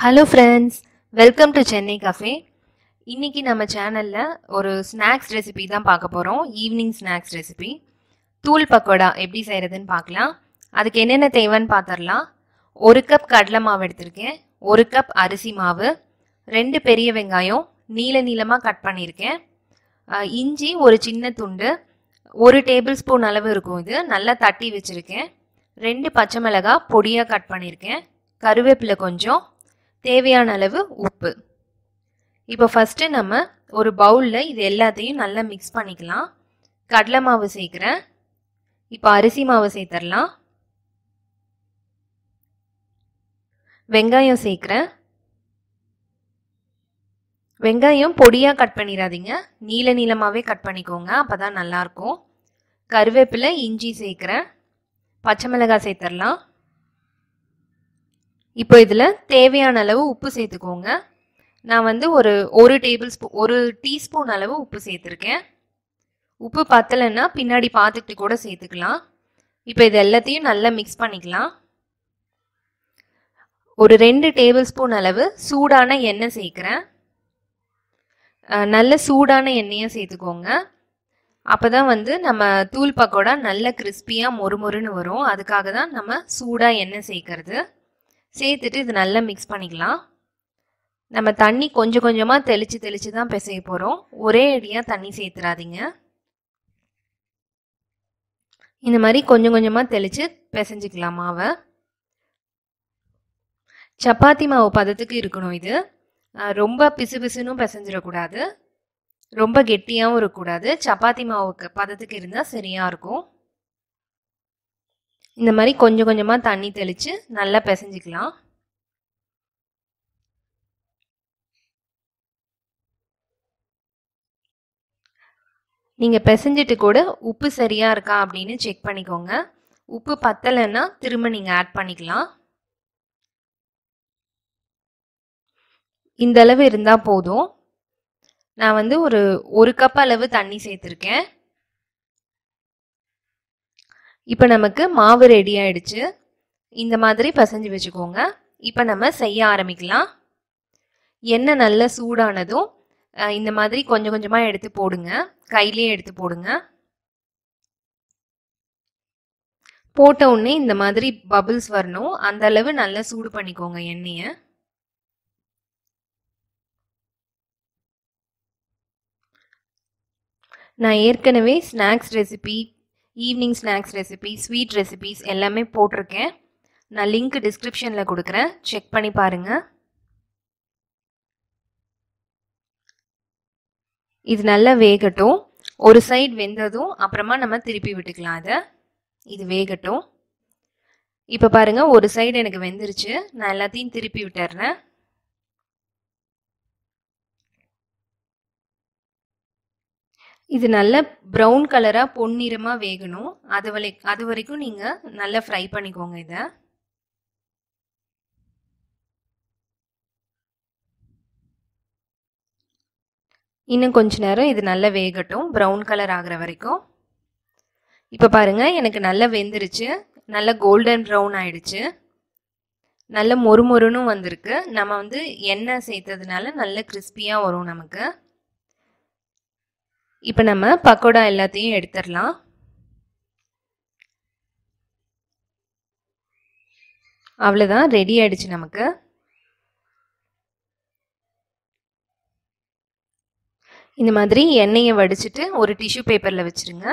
hello friends welcome to Chennai cafe இன்னைக்கு நம்ம சேனலில் ஒரு ஸ்நாக்ஸ் ரெசிபி தான் பார்க்க போகிறோம் ஈவினிங் ஸ்நாக்ஸ் ரெசிபி தூள் பக்கோடா எப்படி செய்கிறதுன்னு பார்க்கலாம் அதுக்கு என்னென்ன தேவைன்னு பார்த்துடலாம் ஒரு கப் கடலை மாவு எடுத்திருக்கேன் ஒரு கப் அரிசி மாவு ரெண்டு பெரிய வெங்காயம் நீல நீளமாக கட் பண்ணியிருக்கேன் அஹ், இஞ்சி ஒரு சின்ன துண்டு ஒரு டேபிள் ஸ்பூன் அளவு இருக்கும் இது நல்லா தட்டி வச்சுருக்கேன் ரெண்டு பச்சை மிளகாய் பொடியாக கட் பண்ணியிருக்கேன் கருவேப்பிலை கொஞ்சம் தேவையான அளவு உப்பு இப்போ ஃபஸ்ட்டு நம்ம ஒரு பவுலில் இது எல்லாத்தையும் நல்லா மிக்ஸ் பண்ணிக்கலாம் கடலை மாவு சேர்க்குறேன் இப்போ அரிசி மாவு சேர்த்துடலாம் வெங்காயம் சேர்க்குறேன் வெங்காயம் பொடியாக கட் பண்ணிடாதீங்க நீல நீளமாகவே கட் பண்ணிக்கோங்க அப்போ தான் நல்லாயிருக்கும் கருவேப்பிலை இஞ்சி சேர்க்குறேன் பச்சை மிளகாய் சேர்த்துடலாம் இப்போ இதில் தேவையான அளவு உப்பு சேர்த்துக்கோங்க நான் வந்து ஒரு ஒரு டேபிள் ஸ்பூன் ஒரு டீஸ்பூன் அளவு உப்பு சேர்த்துருக்கேன் உப்பு பத்தலைன்னா பின்னாடி பார்த்துட்டு கூட சேர்த்துக்கலாம் இப்போ இது எல்லாத்தையும் நல்லா மிக்ஸ் பண்ணிக்கலாம் ஒரு ரெண்டு டேபிள் ஸ்பூன் அளவு சூடான எண்ணெய் சேர்க்குறேன் அஹ் நல்ல சூடான எண்ணெயை சேர்த்துக்கோங்க அப்போ தான் வந்து நம்ம தூள் பக்கோடா நல்ல கிறிஸ்பியாக மொறுமொறுன்னு வரும் அதுக்காக தான் நம்ம சூடாக எண்ணெய் சேர்க்கறது சேர்த்துட்டு இது நல்லா மிக்ஸ் பண்ணிக்கலாம் நம்ம தண்ணி கொஞ்சம் கொஞ்சமாக தெளித்து தெளித்து தான் பிசைய போகிறோம் ஒரே அடியாக தண்ணி சேர்த்துறாதீங்க இந்த மாதிரி கொஞ்சம் கொஞ்சமாக தெளித்து பிசைஞ்சிக்கலாம் மாவை சப்பாத்தி மாவு பதத்துக்கு இருக்கணும் இது அஹ் ரொம்ப பிசு பிசுனும் பிசைஞ்சிடக்கூடாது ரொம்ப கெட்டியாகவும் இருக்கக்கூடாது சப்பாத்தி மாவுக்கு பதத்துக்கு இருந்தால் சரியாக இருக்கும் இந்த மாதிரி கொஞ்சம் கொஞ்சமாக தண்ணி தெளித்து நல்லா பிசைஞ்சிக்கலாம் நீங்கள் பிசைஞ்சிட்டு கூட உப்பு சரியாக இருக்கா அப்படின்னு செக் பண்ணிக்கோங்க உப்பு பத்தலைன்னா திரும்ப நீங்கள் ஆட் பண்ணிக்கலாம் இந்த அளவு இருந்தால் போதும் நான் வந்து ஒரு ஒரு கப் அளவு தண்ணி சேர்த்துருக்கேன் இப்போ நமக்கு மாவு ரெடி ஆயிடுச்சு இந்த மாதிரி பசைஞ்சு வச்சுக்கோங்க இப்போ நம்ம செய்ய ஆரம்பிக்கலாம் எண்ணெய் நல்லா சூடானதும் அஹ், இந்த மாதிரி கொஞ்சம் கொஞ்சமாக எடுத்து போடுங்க கையிலே எடுத்து போடுங்க போட்ட உடனே இந்த மாதிரி பபிள்ஸ் வரணும் அந்த அளவு நல்லா சூடு பண்ணிக்கோங்க எண்ணெயை நான் ஏற்கனவே snacks recipe evening snacks recipe sweet recipes எல்லாமே போட்டிருக்கேன் நான் லிங்க் டிஸ்கிரிப்ஷனில் கொடுக்குறேன் செக் பண்ணி பாருங்கள் இது நல்லா வேகட்டும் ஒரு சைடு வெந்ததும் அப்புறமா நம்ம திருப்பி விட்டுக்கலாம் அதை இது வேகட்டும் இப்போ பாருங்க ஒரு சைடு எனக்கு வெந்துருச்சு நான் எல்லாத்தையும் திருப்பி விட்டுறேன் இது நல்ல ப்ரௌன் கலராக பொன்னிறமாக வேகணும் அது வரை அது வரைக்கும் நீங்கள் நல்லா ஃப்ரை பண்ணிக்கோங்க இதை இன்னும் கொஞ்ச நேரம் இது நல்லா வேகட்டும் ப்ரௌன் கலர் ஆகிற வரைக்கும் இப்போ பாருங்கள் எனக்கு நல்லா வெந்துருச்சு நல்ல கோல்டன் ப்ரௌன் ஆயிடுச்சு நல்ல மொறுமொறுன்னு வந்திருக்கு நம்ம வந்து எண்ணெய் சேர்த்ததுனால நல்ல கிறிஸ்பியாக வரும் நமக்கு இப்போ நம்ம பக்கோடா எல்லாத்தையும் எடுத்துடலாம் அவ்வளோதான் ரெடி ஆயிடுச்சு நமக்கு இந்த மாதிரி எண்ணெயை வடிச்சிட்டு ஒரு டிஷ்யூ பேப்பரில் வச்சுருங்க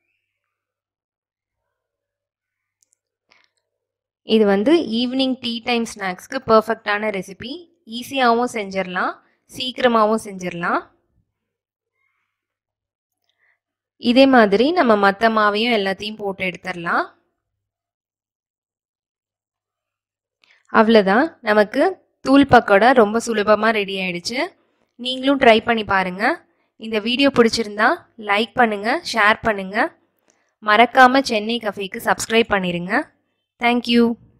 இது வந்து ஈவினிங் டீ டைம் ஸ்நாக்ஸ்க்கு பர்ஃபெக்டான ரெசிபி ஈஸியாகவும் செஞ்சிடலாம் சீக்கிரமாகவும் செஞ்சிடலாம் இதே மாதிரி நம்ம மற்ற மாவையும் எல்லாத்தையும் போட்டு எடுத்துடலாம் அவ்வளோதான் நமக்கு தூள் பக்கோடா ரொம்ப சுலபமாக ரெடி ஆயிடுச்சு நீங்களும் ட்ரை பண்ணி பாருங்கள் இந்த வீடியோ பிடிச்சிருந்தா லைக் பண்ணுங்கள் ஷேர் பண்ணுங்கள் மறக்காமல் சென்னை கஃபேக்கு சப்ஸ்கிரைப் பண்ணிடுங்க தேங்க்யூ